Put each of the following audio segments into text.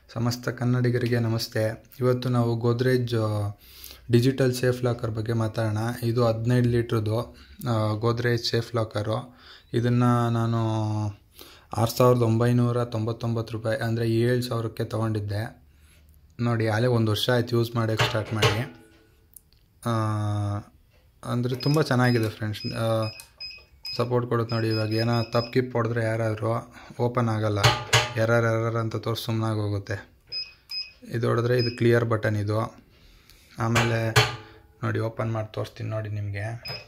ಸಮಸ್ತ ಕನ್ನಡಿಗರಿಗೆ ನಮಸ್ತೆ ಇವತ್ತು ನಾವು ಗೋದ್ರೇಜ್ ಡಿಜಿಟಲ್ ಸೇಫ್ ಲಾಕರ್ ಬಗ್ಗೆ ಮಾತಾಡೋಣ ಇದು ಹದಿನೈದು ಲೀಟ್ರದ್ದು ಗೋದ್ರೇಜ್ ಸೇಫ್ ಲಾಕರು ಇದನ್ನು ನಾನು ಆರು ಸಾವಿರದ ಒಂಬೈನೂರ ತೊಂಬತ್ತೊಂಬತ್ತು ರೂಪಾಯಿ ಅಂದರೆ ಏಳು ಸಾವಿರಕ್ಕೆ ತೊಗೊಂಡಿದ್ದೆ ನೋಡಿ ಅಲ್ಲೇ ಒಂದು ವರ್ಷ ಆಯ್ತು ಯೂಸ್ ಮಾಡೋಕ್ಕೆ ಸ್ಟಾರ್ಟ್ ಮಾಡಿ ಅಂದರೆ ತುಂಬ ಚೆನ್ನಾಗಿದೆ ಫ್ರೆಂಡ್ಸ್ ಸಪೋರ್ಟ್ ಕೊಡುತ್ತೆ ನೋಡಿ ಇವಾಗ ಏನೋ ತಪ್ಪು ಕಿಪ್ ಹೊಡೆದ್ರೆ ಯಾರಾದರೂ ಓಪನ್ ಆಗಲ್ಲ ಎರರ್ ಎರರ್ ಅಂತ ತೋರಿಸಿ ಸುಮ್ಮನಾಗಿ ಹೋಗುತ್ತೆ ಇದು ಹೊಡೆದ್ರೆ ಇದು ಕ್ಲಿಯರ್ ಬಟನ್ ಇದು ಆಮೇಲೆ ನೋಡಿ ಓಪನ್ ಮಾಡಿ ತೋರಿಸ್ತೀನಿ ನೋಡಿ ನಿಮಗೆ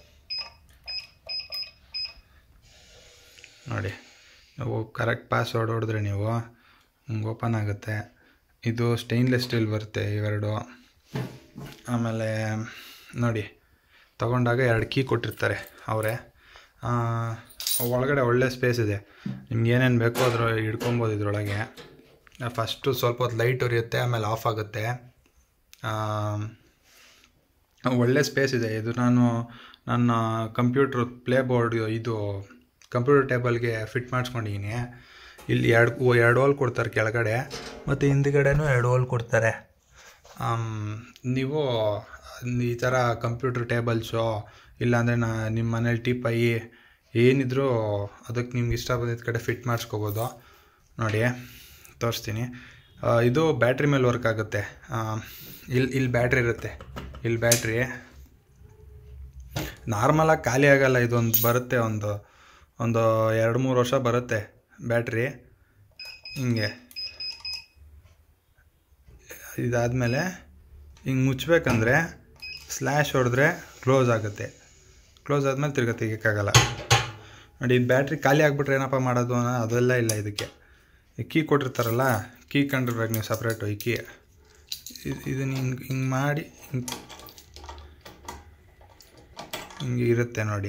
ನೋಡಿ ನೀವು ಕರೆಕ್ಟ್ ಪಾಸ್ವರ್ಡ್ ಹೊಡೆದ್ರೆ ನೀವು ಹಿಂಗೆ ಓಪನ್ ಆಗುತ್ತೆ ಇದು ಸ್ಟೈನ್ಲೆಸ್ ಸ್ಟೀಲ್ ಬರುತ್ತೆ ಇವೆರಡು ಆಮೇಲೆ ನೋಡಿ ತಗೊಂಡಾಗ ಎರಡು ಕೀ ಕೊಟ್ಟಿರ್ತಾರೆ ಅವರೇ ಒಳಗಡೆ ಒಳ್ಳೆ ಸ್ಪೇಸ್ ಇದೆ ನಿಮ್ಗೆ ಏನೇನು ಬೇಕೋ ಅದ್ರ ಹಿಡ್ಕೊಬೋದು ಇದ್ರೊಳಗೆ ಫಸ್ಟು ಸ್ವಲ್ಪ ಹೊತ್ತು ಲೈಟ್ ಉರಿಯುತ್ತೆ ಆಮೇಲೆ ಆಫ್ ಆಗುತ್ತೆ ಒಳ್ಳೆ ಸ್ಪೇಸ್ ಇದೆ ಇದು ನಾನು ನನ್ನ ಕಂಪ್ಯೂಟ್ರ್ ಪ್ಲೇ ಬೋರ್ಡ್ ಇದು ಕಂಪ್ಯೂಟರ್ ಟೇಬಲ್ಗೆ ಫಿಟ್ ಮಾಡಿಸ್ಕೊಂಡಿದ್ದೀನಿ ಇಲ್ಲಿ ಎರಡು ಎರಡು ಹೋಲ್ ಕೊಡ್ತಾರೆ ಕೆಳಗಡೆ ಮತ್ತು ಹಿಂದ್ಗಡೆನೂ ಎರಡು ಹೋಲ್ ಕೊಡ್ತಾರೆ ನೀವು ಈ ಥರ ಕಂಪ್ಯೂಟರ್ ಟೇಬಲ್ಸು ಇಲ್ಲಾಂದರೆ ನಾ ನಿಮ್ಮ ಮನೇಲಿ ಟಿಪೈ ಏನಿದ್ರು ಅದಕ್ಕೆ ನಿಮ್ಗೆ ಇಷ್ಟ ಬಂದಿದ್ದ ಕಡೆ ಫಿಟ್ ಮಾಡಿಸ್ಕೋಬೋದು ನೋಡಿ ತೋರಿಸ್ತೀನಿ ಇದು ಬ್ಯಾಟ್ರಿ ಮೇಲೆ ವರ್ಕ್ ಆಗುತ್ತೆ ಇಲ್ಲಿ ಇಲ್ಲಿ ಬ್ಯಾಟ್ರಿ ಇರುತ್ತೆ ಇಲ್ಲಿ ಬ್ಯಾಟ್ರಿ ನಾರ್ಮಲಾಗಿ ಖಾಲಿ ಆಗಲ್ಲ ಇದೊಂದು ಬರುತ್ತೆ ಒಂದು ಒಂದು ಎರಡು ಮೂರು ವರ್ಷ ಬರುತ್ತೆ ಬ್ಯಾಟ್ರಿ ಹಿಂಗೆ ಇದಾದಮೇಲೆ ಹಿಂಗೆ ಮುಚ್ಚಬೇಕಂದ್ರೆ ಸ್ಲ್ಯಾಶ್ ಹೊಡೆದ್ರೆ ಕ್ಲೋಸ್ ಆಗುತ್ತೆ ಕ್ಲೋಸ್ ಆದಮೇಲೆ ತಿರ್ಗಾ ತೆಗಿಯೋಕ್ಕಾಗಲ್ಲ ನೋಡಿ ಇದು ಬ್ಯಾಟ್ರಿ ಖಾಲಿ ಆಗಿಬಿಟ್ರೆ ಏನಪ್ಪ ಮಾಡೋದು ಅನ್ನೋ ಅದೆಲ್ಲ ಇಲ್ಲ ಇದಕ್ಕೆ ಈ ಕೀ ಕೊಟ್ಟಿರ್ತಾರಲ್ಲ ಕೀ ಕಂಡಿರ್ಬೇಕು ನೀವು ಸಪ್ರೇಟು ಈ ಕೀ ಇದನ್ನ ಹಿಂಗೆ ಹಿಂಗೆ ಮಾಡಿ ಹಿಂಗೆ ಹಿಂಗೆ ಇರುತ್ತೆ ನೋಡಿ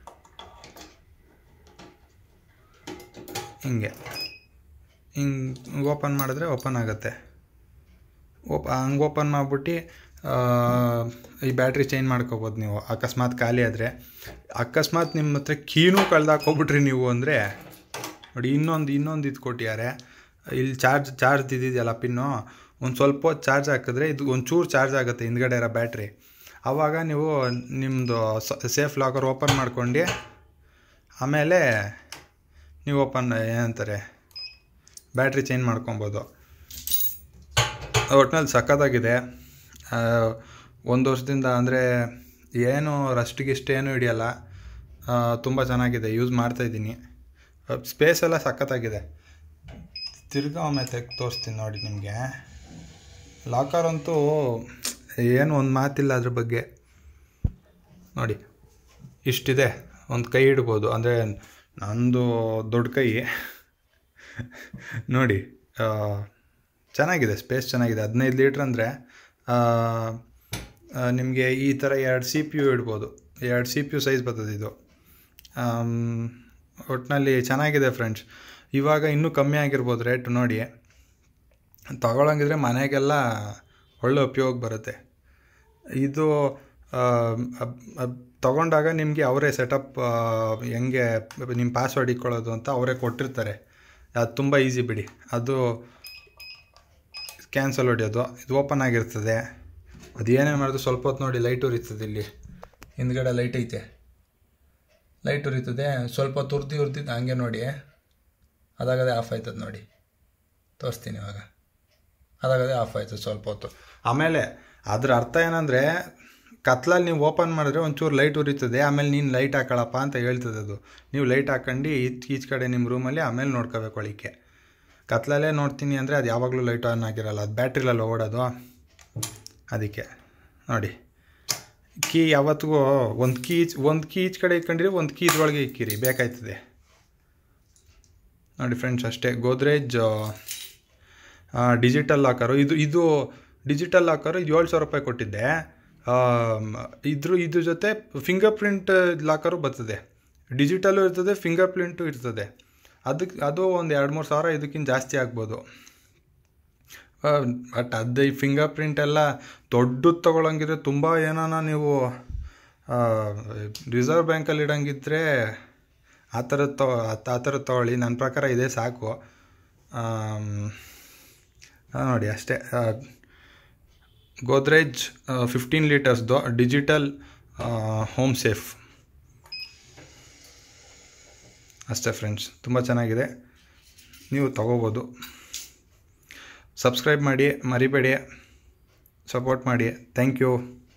ಹಿಂಗೆ ಹಿಂಗೆ ಓಪನ್ ಮಾಡಿದ್ರೆ ಓಪನ್ ಆಗುತ್ತೆ ಓಪ ಹಂಗೆ ಓಪನ್ ಮಾಡಿಬಿಟ್ಟು ಈ ಬ್ಯಾಟ್ರಿ ಚೇಂಜ್ ಮಾಡ್ಕೋಬೋದು ನೀವು ಅಕಸ್ಮಾತ್ ಖಾಲಿ ಆದರೆ ಅಕಸ್ಮಾತ್ ನಿಮ್ಮ ಹತ್ರ ಕೀನೂ ಕಳ್ದಾಕೋಗ್ಬಿಟ್ರಿ ನೀವು ಅಂದರೆ ನೋಡಿ ಇನ್ನೊಂದು ಇನ್ನೊಂದು ಇದು ಕೊಟ್ಟಿದ್ದಾರೆ ಇಲ್ಲಿ ಚಾರ್ಜ್ ಚಾರ್ಜ್ ಇದ್ದಿದೆಯಲ್ಲ ಪಿನ್ನು ಒಂದು ಸ್ವಲ್ಪ ಹೊತ್ತು ಚಾರ್ಜ್ ಹಾಕಿದ್ರೆ ಇದು ಒಂಚೂರು ಚಾರ್ಜ್ ಆಗುತ್ತೆ ಹಿಂದ್ಗಡೆ ಇರೋ ಬ್ಯಾಟ್ರಿ ಆವಾಗ ನೀವು ನಿಮ್ಮದು ಸೇಫ್ ಲಾಕರ್ ಓಪನ್ ಮಾಡ್ಕೊಂಡು ಆಮೇಲೆ ನೀವು ಓಪನ್ ಏನಂತಾರೆ ಬ್ಯಾಟ್ರಿ ಚೇಂಜ್ ಮಾಡ್ಕೊಬೋದು ಒಟ್ನಲ್ಲಿ ಸಖತ್ತಾಗಿದೆ ಒಂದು ವರ್ಷದಿಂದ ಅಂದರೆ ಏನು ರಸ್ಟ್ ಗಿಸ್ಟ್ ಏನೂ ಹಿಡಿಯಲ್ಲ ತುಂಬ ಚೆನ್ನಾಗಿದೆ ಯೂಸ್ ಮಾಡ್ತಾಯಿದ್ದೀನಿ ಸ್ಪೇಸ್ ಎಲ್ಲ ಸಖತ್ತಾಗಿದೆ ತಿರ್ಗಾ ಒಮ್ಮೆ ತೆಗೆ ತೋರಿಸ್ತೀನಿ ನೋಡಿ ನಿಮಗೆ ಲಾಕರ್ ಅಂತೂ ಏನು ಒಂದು ಮಾತಿಲ್ಲ ಅದ್ರ ಬಗ್ಗೆ ನೋಡಿ ಇಷ್ಟಿದೆ ಒಂದು ಕೈ ಇಡ್ಬೋದು ಅಂದರೆ ನಂದು ದೊಡ್ಡ ಕೈ ನೋಡಿ ಚೆನ್ನಾಗಿದೆ ಸ್ಪೇಸ್ ಚೆನ್ನಾಗಿದೆ ಹದಿನೈದು ಲೀಟ್ರ್ ಅಂದರೆ ನಿಮಗೆ ಈ ಥರ ಎರಡು ಸಿ ಪಿ ಯು ಇಡ್ಬೋದು ಎರಡು ಸಿ ಪಿ ಯು ಸೈಜ್ ಬರ್ತದೆ ಇದು ಒಟ್ಟಿನಲ್ಲಿ ಚೆನ್ನಾಗಿದೆ ಫ್ರೆಂಡ್ಸ್ ಇವಾಗ ಇನ್ನೂ ಕಮ್ಮಿ ಆಗಿರ್ಬೋದು ರೇಟ್ ನೋಡಿ ತಗೊಳಂಗಿದ್ರೆ ಮನೆಗೆಲ್ಲ ಒಳ್ಳೆ ಉಪಯೋಗ ಬರುತ್ತೆ ಇದು ತಗೊಂಡಾಗ ನಿಮಗೆ ಅವರೇ ಸೆಟಪ್ ಹೆಂಗೆ ನಿಮ್ಮ ಪಾಸ್ವರ್ಡ್ ಇಟ್ಕೊಳ್ಳೋದು ಅಂತ ಅವರೇ ಕೊಟ್ಟಿರ್ತಾರೆ ಅದು ತುಂಬ ಈಸಿ ಬಿಡಿ ಅದು ಕ್ಯಾನ್ಸಲ್ ಹೊಡೆಯೋದು ಇದು ಓಪನ್ ಆಗಿರ್ತದೆ ಅದು ಏನೇನು ಮಾಡೋದು ಸ್ವಲ್ಪ ಹೊತ್ತು ನೋಡಿ ಲೈಟ್ ಉರಿತದೆ ಇಲ್ಲಿ ಹಿಂದ್ಗಡೆ ಲೈಟ್ ಐತೆ ಲೈಟ್ ಉರಿತದೆ ಸ್ವಲ್ಪ ಹೊತ್ತು ಉರ್ದಿ ಉರ್ದಿದ್ದು ಹಂಗೆ ನೋಡಿ ಅದಾಗದೆ ಆಫ್ ಆಯ್ತದೆ ನೋಡಿ ತೋರಿಸ್ತೀನಿ ಇವಾಗ ಅದಾಗದೆ ಆಫ್ ಆಯ್ತದೆ ಸ್ವಲ್ಪ ಹೊತ್ತು ಆಮೇಲೆ ಅದ್ರ ಅರ್ಥ ಏನಂದರೆ ಕತ್ಲಲ್ಲಿ ನೀವು ಓಪನ್ ಮಾಡಿದ್ರೆ ಒಂಚೂರು ಲೈಟ್ ಉರಿತದೆ ಆಮೇಲೆ ನೀನು ಲೈಟ್ ಹಾಕೊಳ್ಳಪ್ಪ ಅಂತ ಹೇಳ್ತದೆ ಅದು ನೀವು ಲೈಟ್ ಹಾಕೊಂಡು ಈಚ್ ಈಚ್ ಕಡೆ ನಿಮ್ಮ ರೂಮಲ್ಲಿ ಆಮೇಲೆ ನೋಡ್ಕೋಬೇಕು ಒಳಿಕೆ ಕತ್ಲಲ್ಲೇ ನೋಡ್ತೀನಿ ಅಂದರೆ ಅದು ಯಾವಾಗಲೂ ಲೈಟ್ ಆನ್ ಆಗಿರಲ್ಲ ಅದು ಬ್ಯಾಟ್ರಿಲಲ್ಲ ಓಡೋದು ಅದಕ್ಕೆ ನೋಡಿ ಕೀ ಯಾವತ್ತಿಗೂ ಒಂದು ಕೀ ಒಂದು ಕೀ ಈಚ್ ಕಡೆ ಇಟ್ಕೊಂಡಿರಿ ಒಂದು ಕೀ ಇದ್ರೊಳಗೆ ಇಕ್ಕಿರಿ ಬೇಕಾಯ್ತದೆ ನೋಡಿ ಫ್ರೆಂಡ್ಸ್ ಅಷ್ಟೇ ಗೋದ್ರೇಜ್ ಡಿಜಿಟಲ್ ಲಾಕರು ಇದು ಇದು ಡಿಜಿಟಲ್ ಲಾಕರು ಇದು ಏಳು ಸಾವಿರ ರೂಪಾಯಿ ಕೊಟ್ಟಿದ್ದೆ ಇದ್ರ ಇದ್ರ ಜೊತೆ ಫಿಂಗರ್ ಪ್ರಿಂಟ್ ಲಾಕರು ಬರ್ತದೆ ಡಿಜಿಟಲು ಇರ್ತದೆ ಫಿಂಗರ್ ಪ್ರಿಂಟು ಇರ್ತದೆ ಅದಕ್ಕೆ ಅದು ಒಂದು ಎರಡು ಮೂರು ಸಾವಿರ ಇದಕ್ಕಿಂತ ಜಾಸ್ತಿ ಆಗ್ಬೋದು ಬಟ್ ಅದು ಈ ಫಿಂಗರ್ ಪ್ರಿಂಟ್ ಎಲ್ಲ ದೊಡ್ಡದು ತೊಗೊಳಂಗಿದ್ರೆ ತುಂಬ ಏನಾನ ನೀವು ರಿಸರ್ವ್ ಬ್ಯಾಂಕಲ್ಲಿ ಇಡಂಗಿದ್ರೆ ಆ ಥರದ್ದು ತೊ ಆ ಥರದ್ದು ತೊಗೊಳ್ಳಿ ನನ್ನ ಪ್ರಕಾರ ಇದೇ ಸಾಕು ಆ, ನೋಡಿ ಅಷ್ಟೇ ಗೋದ್ರೇಜ್ ಫಿಫ್ಟೀನ್ ಲೀಟರ್ಸ್ದು ಡಿಜಿಟಲ್ ಹೋಮ್ ಸೇಫ್ ಅಷ್ಟೇ ಫ್ರೆಂಡ್ಸ್ ತುಂಬ ಚೆನ್ನಾಗಿದೆ ನೀವು ತಗೋಬೋದು ಸಬ್ಸ್ಕ್ರೈಬ್ ಮಾಡಿ ಮರಿಬೇಡಿ ಸಪೋರ್ಟ್ ಮಾಡಿ ಥ್ಯಾಂಕ್ ಯು